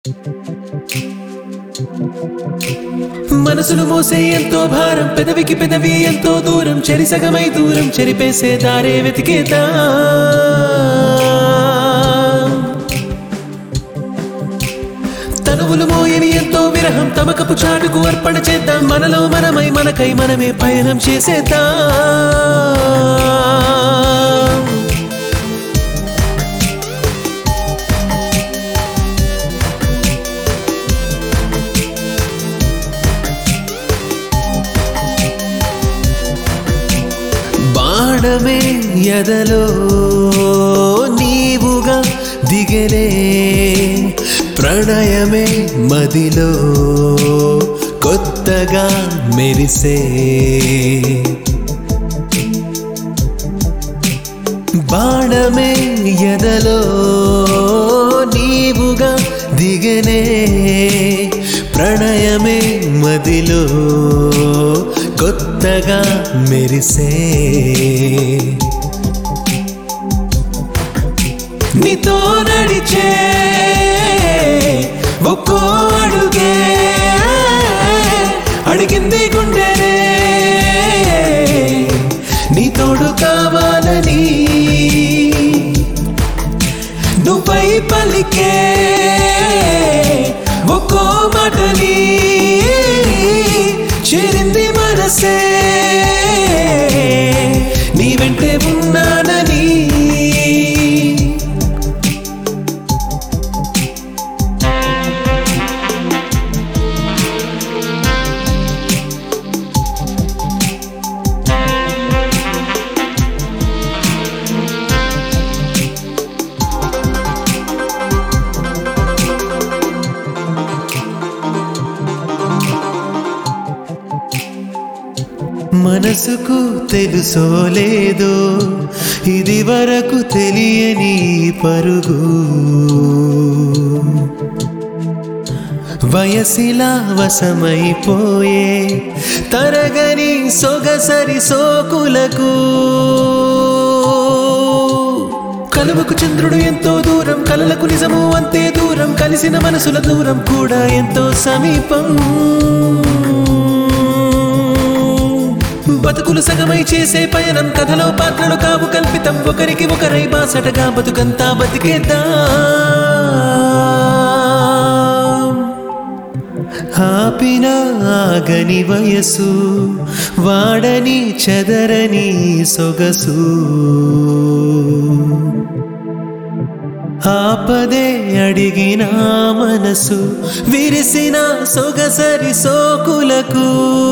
మనసును మోసే ఎంతో భారం పెదవికి పెదవి ఎంతో దూరం చెరిసగమై దూరం చెరిపేసే దారే వెతికేదా తనువులు మోయని ఎంతో విరహం తమకపు చాటుకు అర్పణ చేద్దాం మనలో మనమై మనకై మనమే పయనం చేసేద్దాం బాణమే ఎదలో నీవుగా దిగలే ప్రణయమే మదిలో కొత్తగా మెరిసే బాణమే ఎదలో నీవుగా దిగనే ప్రణయమే మదిలో కొత్తగా మెరిసే నీతో నడిచే ఒక్కో అడుగే అడిగింది గుండెనే నీ తోడు కావాలని నువ్వై పలికే ఒక్కో మాటని చేరింది మనసే నీ వెంటే ఉన్నానని మనసుకు తెలుసో లేదో ఇది వరకు తెలియని పరుగు వయసిలా వశమైపోయే తరగని సొగసరి సోకులకు కలువకు చంద్రుడు ఎంతో దూరం కలలకు నిజము అంతే దూరం కలిసిన మనసుల దూరం కూడా ఎంతో సమీపం బతుకులు సగమై చేసే పయనం కథలో పాత్రలు కావు కల్పితం ఒకరికి ఒకరై బాసటగా బతుకంతా బతికేద్దాం ఆపిన ఆగని వయసు వాడని చెదరని సొగసు ఆపదే అడిగిన మనసు విరిసిన సొగసరి సోకులకు